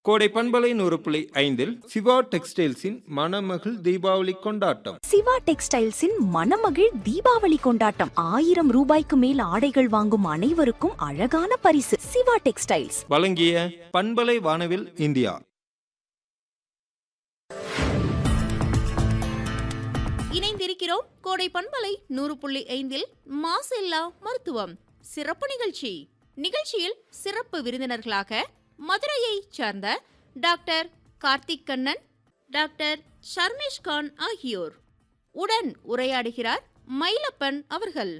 கோடை பண்பலை நூறு புள்ளி ஐந்தில் சிவா டெக்ஸ்டைல்ஸின் மணமகள் தீபாவளி கொண்டாட்டம் சிவா டெக்ஸ்டைல்ஸின் மணமகிழ் தீபாவளி கொண்டாட்டம் ஆயிரம் ரூபாய்க்கு மேல் ஆடைகள் வாங்கும் அனைவருக்கும் அழகான பரிசு சிவா டெக்ஸ்டைல்ஸ் வழங்கிய பண்பலை வானவில் இந்தியா இணைந்திருக்கிறோம் கோடை பண்பலை நூறு புள்ளி ஐந்தில் மாசில்லா மருத்துவம் சிறப்பு நிகழ்ச்சி நிகழ்ச்சியில் சிறப்பு விருந்தினர்களாக மதுரையைச் சார்ந்த டாக்டர் கார்த்திக் கண்ணன் டாக்டர் ஷர்மேஷ் கான் ஆகியோர் உடன் உரையாடுகிறார் மயிலப்பன் அவர்கள்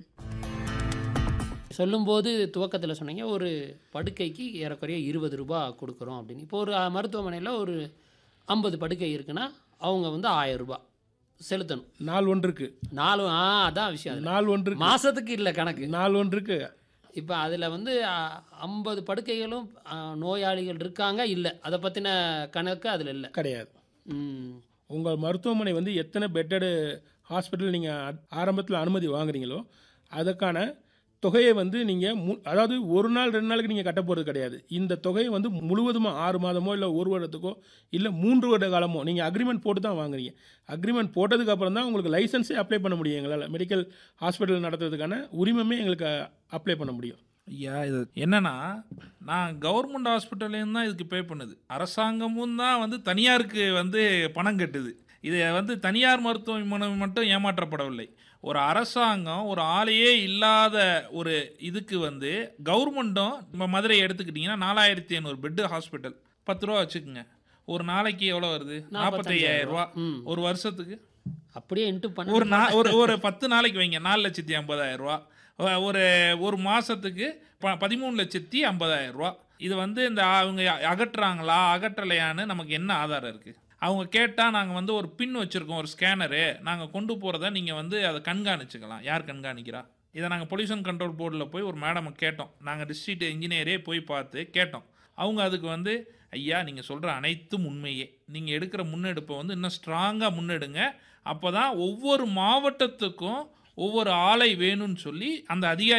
சொல்லும்போது துவக்கத்தில் சொன்னீங்க ஒரு படுக்கைக்கு ஏறக்குறைய இருபது ரூபா கொடுக்குறோம் அப்படின்னு இப்போ ஒரு அஹ், மருத்துவமனையில் ஒரு ஐம்பது படுக்கை இருக்குன்னா அவங்க வந்து ஆயிரம் ரூபாய் செலுத்தணும் நாள் ஒன்றுக்கு நாலு ஆ அதான் விஷயம் அதுல. நாள் ஒன்றுக்கு மாசத்துக்கு இல்லை கணக்கு நாள் ஒன்றுக்கு இப்போ அதில் வந்து ஐம்பது படுக்கைகளும் ஆ, நோயாளிகள் இருக்காங்க இல்லை அதை பற்றின கணக்கு அதில் இல்லை கிடையாது ம் உங்கள் மருத்துவமனை வந்து எத்தனை பெட்டடு ஹாஸ்பிட்டல் நீங்கள் ஆரம்பத்தில் அனுமதி வாங்குறீங்களோ அதுக்கான தொகையை வந்து நீங்கள் மு அதாவது ஒரு நாள் ரெண்டு நாளுக்கு நீங்கள் கட்ட போகிறது கிடையாது இந்த தொகையை வந்து முழுவதுமாக ஆறு மாதமோ இல்லை ஒரு வருடத்துக்கோ இல்லை மூன்று வருட காலமோ நீங்கள் அக்ரிமெண்ட் போட்டு தான் வாங்குறீங்க அக்ரிமெண்ட் போட்டதுக்கு அப்புறம் தான் உங்களுக்கு லைசன்ஸே அப்ளை பண்ண முடியும் எங்களால் மெடிக்கல் ஹாஸ்பிட்டல் நடத்துறதுக்கான உரிமமே எங்களுக்கு அப்ளை பண்ண முடியும் ஐயா இது என்னன்னா நான் கவர்மெண்ட் ஹாஸ்பிட்டல்லேருந்து தான் இதுக்கு பே பண்ணுது அரசாங்கமும் தான் வந்து தனியாருக்கு வந்து பணம் கட்டுது இதை வந்து தனியார் மருத்துவமனை மட்டும் ஏமாற்றப்படவில்லை ஒரு அரசாங்கம் ஒரு ஆளையே இல்லாத ஒரு இதுக்கு வந்து கவர்மெண்ட்டும் நம்ம மதுரை எடுத்துக்கிட்டிங்கன்னா நாலாயிரத்தி ஐநூறு பெட்டு ஹாஸ்பிட்டல் பத்து ரூபா வச்சுக்கோங்க ஒரு நாளைக்கு எவ்வளோ வருது நாற்பத்தையாயிரம் ரூபா ம் ஒரு வருஷத்துக்கு அப்படியே இன்ட்டு பண்ண ஒரு நா ஒரு ஒரு பத்து நாளைக்கு வைங்க நாலு லட்சத்தி ஐம்பதாயிரம் ரூபா ஒ- ஒரு ஒரு மாதத்துக்கு ப பதிமூணு லட்சத்தி ஐம்பதாயிரம் ரூபா இது வந்து இந்த அவங்க அகற்றுறாங்களா அகற்றலையான்னு நமக்கு என்ன ஆதாரம் இருக்குது அவங்க கேட்டால் நாங்கள் வந்து ஒரு பின் வச்சுருக்கோம் ஒரு ஸ்கேனரு நாங்கள் கொண்டு போகிறத நீங்கள் வந்து அதை கண்காணிச்சுக்கலாம் யார் கண்காணிக்கிறா இதை நாங்கள் பொல்யூஷன் கண்ட்ரோல் போர்டில் போய் ஒரு மேடமை கேட்டோம் நாங்கள் டிஸ்ட்ரிக்ட் இன்ஜினியரே போய் பார்த்து கேட்டோம் அவங்க அதுக்கு வந்து ஐயா நீங்கள் சொல்கிற அனைத்தும் உண்மையே நீங்கள் எடுக்கிற முன்னெடுப்பை வந்து இன்னும் ஸ்ட்ராங்காக முன்னெடுங்க அப்போ தான் ஒவ்வொரு மாவட்டத்துக்கும் ஒவ்வொரு ஆளை வேணும்னு சொல்லி அந்த அதிகாரி